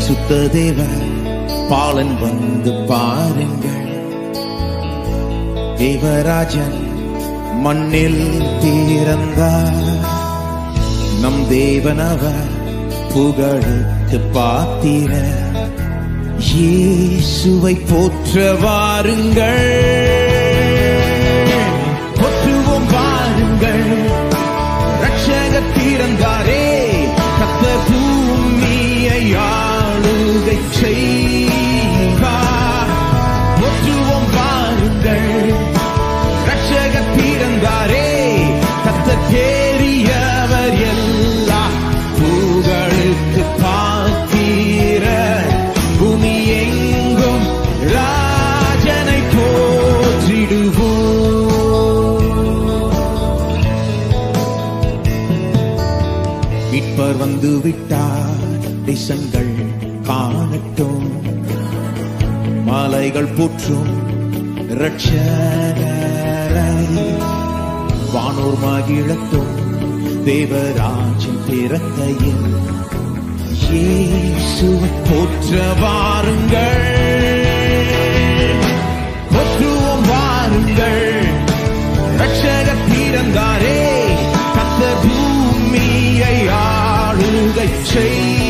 பரிசுத்த தேவ பாலன் வந்து பாருங்கள் தேவராஜன் மண்ணில் பிறந்தார் நம் தேவனவர் புகழுக்கு பாத்திர இயேசுவை போற்ற வாருங்கள் போற்றுவோம் வாருங்கள் ரட்சகர் பிறந்தாரே கத்த பூமியை ஆளுகை செய்வார் போற்றுவோம் வாருங்கள் ரட்சகர் பிறந்தாரே கத்த தேறியவர் எல்லா புகழுக்கு பாத்தீர பூமி எங்கும் ராஜனை போற்றிடுவோம் மீட்பர் வந்து விட்டார் தேசங்கள் காணட்டும் மாலைகள் போற்றும் ரட்சகரை வானோர் மகிழட்டும் தேவராஜன் பிறந்தையில் இயேசுவை போற்ற வாருங்கள் போற்றுவோம் வாருங்கள் ரட்சகர் பிறந்தாரே கத்த பூமியை ஆளுகை செய்